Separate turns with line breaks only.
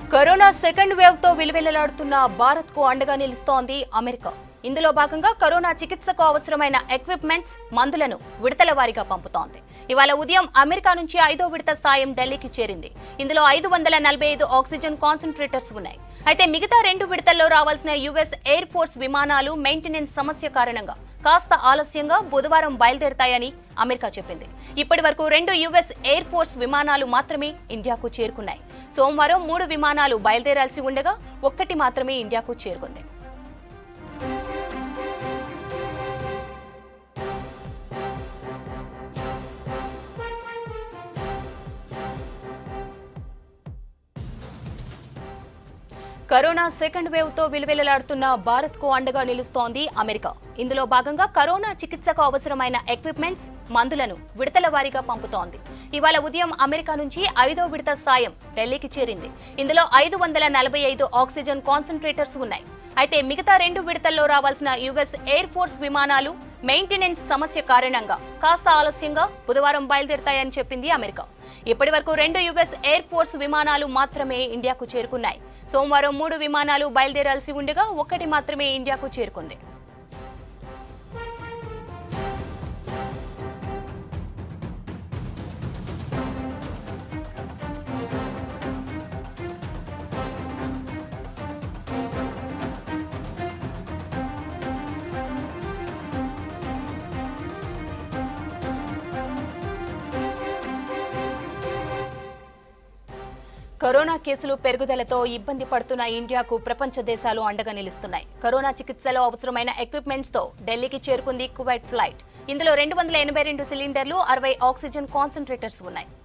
corona second wave తో విలువెల్లలాడుతున్న భారత్ కు అండగా నిలుస్తోంది అమెరికా ఇందులో భాగంగా కరోనా చికిత్సకు అవసరమైన ఎక్విప్మెంట్స్ మందులను విడతల వారీగా పంపుతోంది ఇవాళ ఉదయం అమెరికా నుంచి ఐదో విడత సాయం ఢిల్లీకి చేరింది ఇందులో ఐదు వందల నలభై ఐదు ఆక్సిజన్ కాన్సన్ట్రేటర్స్ ఉన్నాయి అయితే మిగతా రెండు విడతల్లో రావాల్సిన యుఎస్ ఎయిర్ ఫోర్స్ విమానాలు మెయింటెనెన్స్ సమస్య కారణంగా కాస్త ఆలస్యంగా బుధవారం బయలుదేరతాయని అమెరికా చెప్పింది ఇప్పటి వరకు రెండు యుఎస్ ఎయిర్ ఫోర్స్ విమానాలు మాత్రమే ఇండియాకు చేరుకున్నాయి సోమవారం మూడు విమానాలు బయలుదేరాల్సి ఉండగా ఒక్కటి మాత్రమే ఇండియాకు చేరుకుంది కరోనా సెకండ్ వేవ్ తో విలువెల్లలాడుతున్న భారత్ కు అండగా నిలుస్తోంది అమెరికా ఇందులో భాగంగా కరోనా చికిత్సకు అవసరమైన ఎక్విప్మెంట్స్ మందులను విడతల వారీగా పంపుతోంది ఇవాళ ఉదయం అమెరికా నుంచి ఐదో విడత సాయం ఢిల్లీకి చేరింది ఇందులో ఐదు వందల నలభై ఐదు ఆక్సిజన్ కాన్సన్ట్రేటర్స్ ఉన్నాయి అయితే మిగతా రెండు విడతల్లో రావాల్సిన యుఎస్ ఎయిర్ ఫోర్స్ విమానాలు మెయింటెనెన్స్ సమస్య కారణంగా కాస్త ఆలస్యంగా బుధవారం బయలుదేరతాయని చెప్పింది అమెరికా ఇప్పటి వరకు రెండు యుఎస్ ఎయిర్ ఫోర్స్ విమానాలు మాత్రమే ఇండియాకు చేరుకున్నాయి సోమవారం మూడు విమానాలు బయలుదేరాల్సి ఉండగా ఒక్కటి మాత్రమే ఇండియాకు చేరుకుంది కరోనా కేసులు పెరుగుదలతో ఇబ్బంది పడుతున్న ఇండియాకు ప్రపంచ దేశాలు అండగా నిలుస్తున్నాయి కరోనా చికిత్సలో అవసరమైన ఎక్విప్మెంట్స్ తో ఢిల్లీకి చేరుకుంది కువైట్ ఫ్లైట్ ఇందులో రెండు వందల ఎనభై రెండు సిలిండర్లు అరవై ఆక్సిజన్ కాన్సన్ట్రేటర్స్ ఉన్నాయి